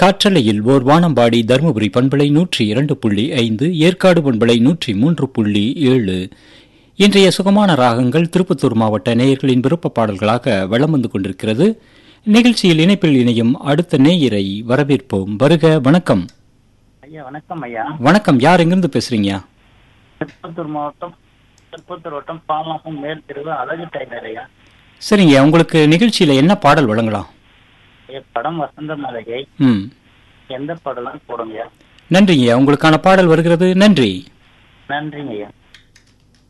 காற்றலையில் ஓர் வானம்பாடி தருமபுரி பண்பலை நூற்றி இரண்டு புள்ளி ஐந்து ஏற்காடு பண்பலை நூற்றி மூன்று புள்ளி ஏழு இன்றைய சுகமான ராகங்கள் திருப்பத்தூர் மாவட்ட நேயர்களின் விருப்ப பாடல்களாக வலம் வந்து கொண்டிருக்கிறது நிகழ்ச்சியில் இணைப்பில் இணையும் அடுத்த நேயரை வரவேற்போம் வருக வணக்கம் ஐயா வணக்கம் ஐயா வணக்கம் யார் எங்கிருந்து பேசுறீங்க திருப்பத்தூர் மாவட்டம் திருப்பத்தூர் வட்டம் பாலாசம் மேல் தெருவு அழகு டைலர் ஐயா சரிங்க உங்களுக்கு நிகழ்ச்சியில என்ன பாடல் வழங்கலாம் ஐயா, படம் வசந்த மலைகை ம் எந்த படம்லாம் போடுங்க ஐயா நன்றிங்க உங்களுக்கான பாடல் வருகிறது நன்றி நன்றிங்க ஐயா